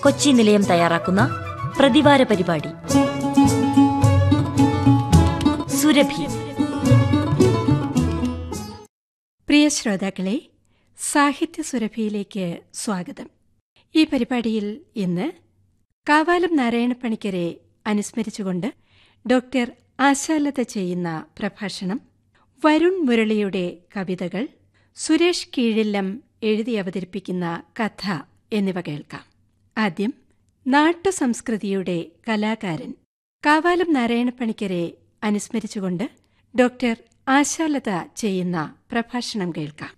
കൊച്ചി നിലയം തയ്യാറാക്കുന്ന പ്രതിവാര പരിപാടി സുരഭി പ്രിയ ശ്രോതാക്കളെ സാഹിത്യ സുരഭിയിലേക്ക് സ്വാഗതം ഈ പരിപാടിയിൽ ഇന്ന് കാവാലം നാരായണപ്പണിക്കരെ അനുസ്മരിച്ചുകൊണ്ട് ഡോക്ടർ ആശാലത ചെയ്യുന്ന പ്രഭാഷണം വരുൺ മുരളിയുടെ കവിതകൾ സുരേഷ് കീഴില്ലം എഴുതി അവതരിപ്പിക്കുന്ന കഥ എന്നിവ കേൾക്കാം ആദ്യം നാട്ടുസംസ്കൃതിയുടെ കലാകാരൻ കാവാലം നാരായണപ്പണിക്കരെ അനുസ്മരിച്ചുകൊണ്ട് ഡോക്ടർ ആശാലത ചെയ്യുന്ന പ്രഭാഷണം കേൾക്കാം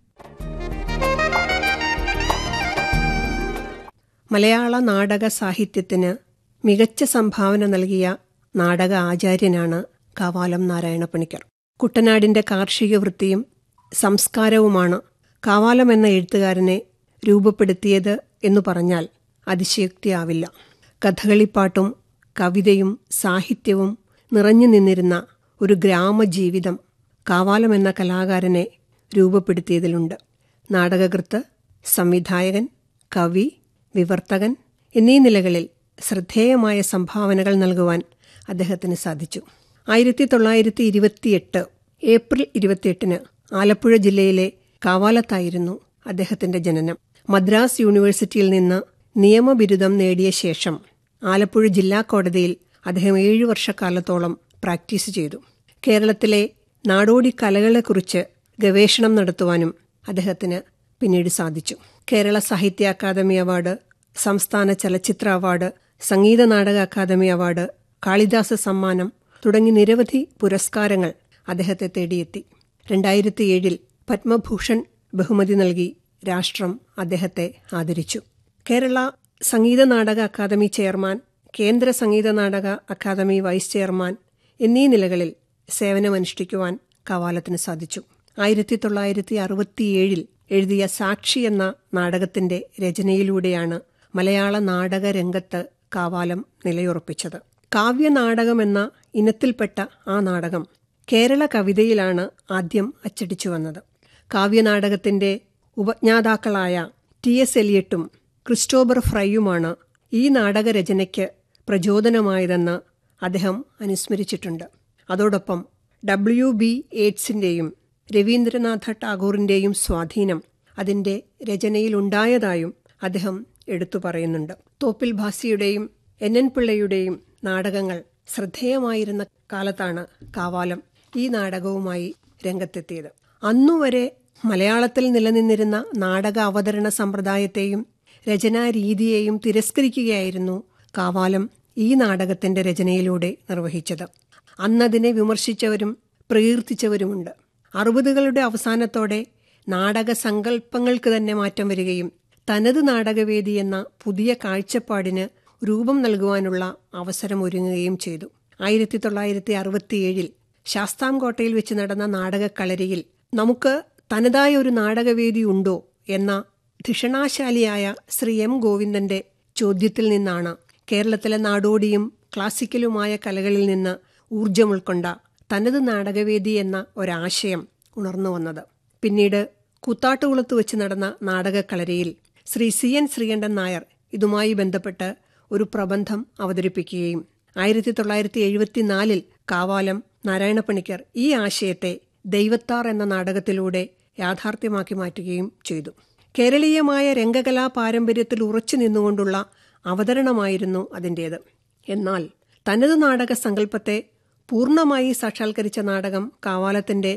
മലയാള നാടക സാഹിത്യത്തിന് മികച്ച സംഭാവന നൽകിയ നാടക ആചാര്യനാണ് കാവാലം നാരായണപ്പണിക്കർ കുട്ടനാടിന്റെ കാർഷിക വൃത്തിയും സംസ്കാരവുമാണ് കാവാലം എന്ന എഴുത്തുകാരനെ രൂപപ്പെടുത്തിയത് എന്നു പറഞ്ഞാൽ അതിശയോക്തിയാവില്ല കഥകളിപ്പാട്ടും കവിതയും സാഹിത്യവും നിറഞ്ഞു നിന്നിരുന്ന ഒരു ഗ്രാമജീവിതം കാവാലം എന്ന കലാകാരനെ രൂപപ്പെടുത്തിയതിലുണ്ട് നാടകകൃത്ത് സംവിധായകൻ കവി വിവർത്തകൻ എന്നീ നിലകളിൽ ശ്രദ്ധേയമായ സംഭാവനകൾ നൽകുവാൻ അദ്ദേഹത്തിന് സാധിച്ചു ആയിരത്തി തൊള്ളായിരത്തി ഇരുപത്തിയെട്ട് ഏപ്രിൽ ഇരുപത്തിയെട്ടിന് ആലപ്പുഴ ജില്ലയിലെ കാവാലത്തായിരുന്നു അദ്ദേഹത്തിന്റെ ജനനം മദ്രാസ് യൂണിവേഴ്സിറ്റിയിൽ നിന്ന് നിയമബിരുദം നേടിയ ശേഷം ആലപ്പുഴ ജില്ലാ കോടതിയിൽ അദ്ദേഹം ഏഴു വർഷക്കാലത്തോളം പ്രാക്ടീസ് ചെയ്തു കേരളത്തിലെ നാടോടി കലകളെക്കുറിച്ച് ഗവേഷണം നടത്തുവാനും അദ്ദേഹത്തിന് പിന്നീട് സാധിച്ചു കേരള സാഹിത്യ അക്കാദമി അവാർഡ് സംസ്ഥാന ചലച്ചിത്ര അവാർഡ് സംഗീത നാടക അക്കാദമി അവാർഡ് കാളിദാസ സമ്മാനം തുടങ്ങി നിരവധി പുരസ്കാരങ്ങൾ അദ്ദേഹത്തെ തേടിയെത്തി രണ്ടായിരത്തി ഏഴിൽ പത്മഭൂഷൺ ബഹുമതി നൽകി രാഷ്ട്രം അദ്ദേഹത്തെ ആദരിച്ചു കേരള സംഗീത നാടക അക്കാദമി ചെയർമാൻ കേന്ദ്ര സംഗീത നാടക അക്കാദമി വൈസ് ചെയർമാൻ എന്നീ നിലകളിൽ സേവനമനുഷ്ഠിക്കുവാൻ കവാലത്തിന് സാധിച്ചു ആയിരത്തി തൊള്ളായിരത്തി അറുപത്തിയേഴിൽ എഴുതിയ സാക്ഷി എന്ന നാടകത്തിന്റെ രചനയിലൂടെയാണ് മലയാള നാടക രംഗത്ത് കാവാലം നിലയുറപ്പിച്ചത് കാവ്യനാടകം എന്ന ഇനത്തിൽപ്പെട്ട ആ നാടകം കേരള കവിതയിലാണ് ആദ്യം അച്ചടിച്ചു വന്നത് കാവ്യനാടകത്തിന്റെ ഉപജ്ഞാതാക്കളായ ടി എസ് എലിയട്ടും ക്രിസ്റ്റോബർ ഫ്രൈയുമാണ് ഈ നാടകരചനയ്ക്ക് പ്രചോദനമായതെന്ന് അദ്ദേഹം അനുസ്മരിച്ചിട്ടുണ്ട് അതോടൊപ്പം ഡബ്ല്യു ബി എയ്ഡ്സിന്റെയും രവീന്ദ്രനാഥ ടാഗോറിന്റെയും സ്വാധീനം അതിന്റെ രചനയിലുണ്ടായതായും അദ്ദേഹം എടുത്തു പറയുന്നുണ്ട് തോപ്പിൽ ഭാസിയുടെയും എൻ എൻ പിള്ളയുടെയും നാടകങ്ങൾ ശ്രദ്ധേയമായിരുന്ന കാലത്താണ് കാവാലം ഈ നാടകവുമായി രംഗത്തെത്തിയത് അന്നുവരെ മലയാളത്തിൽ നിലനിന്നിരുന്ന നാടക അവതരണ സമ്പ്രദായത്തെയും രചനാരീതിയെയും തിരസ്കരിക്കുകയായിരുന്നു കാവാലം ഈ നാടകത്തിന്റെ രചനയിലൂടെ നിർവഹിച്ചത് അന്നതിനെ വിമർശിച്ചവരും പ്രകീർത്തിച്ചവരുമുണ്ട് അറുപതുകളുടെ അവസാനത്തോടെ നാടക സങ്കല്പങ്ങൾക്ക് തന്നെ മാറ്റം വരികയും തനത് നാടകവേദി എന്ന പുതിയ കാഴ്ചപ്പാടിന് രൂപം നൽകുവാനുള്ള അവസരം ഒരുങ്ങുകയും ചെയ്തു ആയിരത്തി തൊള്ളായിരത്തി അറുപത്തിയേഴിൽ ശാസ്താംകോട്ടയിൽ വെച്ച് നടന്ന നാടകക്കളരിയിൽ നമുക്ക് തനതായ ഒരു നാടകവേദി ഉണ്ടോ എന്ന ധിഷണാശാലിയായ ശ്രീ എം ഗോവിന്ദന്റെ ചോദ്യത്തിൽ നിന്നാണ് കേരളത്തിലെ നാടോടിയും ക്ലാസിക്കലുമായ കലകളിൽ നിന്ന് ഊർജം ഉൾക്കൊണ്ട തനത് നാടകവേദി എന്ന ഒരാശയം ഉണർന്നു വന്നത് പിന്നീട് കൂത്താട്ടുകുളത്ത് വെച്ച് നടന്ന നാടകക്കളരിയിൽ ശ്രീ സി എൻ ശ്രീകണ്ഠൻ നായർ ഇതുമായി ബന്ധപ്പെട്ട് ഒരു പ്രബന്ധം അവതരിപ്പിക്കുകയും ആയിരത്തി തൊള്ളായിരത്തി എഴുപത്തിനാലിൽ കാവാലം നാരായണപ്പണിക്കർ ഈ ആശയത്തെ ദൈവത്താർ എന്ന നാടകത്തിലൂടെ യാഥാർത്ഥ്യമാക്കി മാറ്റുകയും ചെയ്തു കേരളീയമായ രംഗകലാ പാരമ്പര്യത്തിൽ ഉറച്ചു നിന്നുകൊണ്ടുള്ള അവതരണമായിരുന്നു അതിൻ്റേത് എന്നാൽ തനത് നാടക സങ്കല്പത്തെ പൂർണ്ണമായി സാക്ഷാത്കരിച്ച നാടകം കാവാലത്തിന്റെ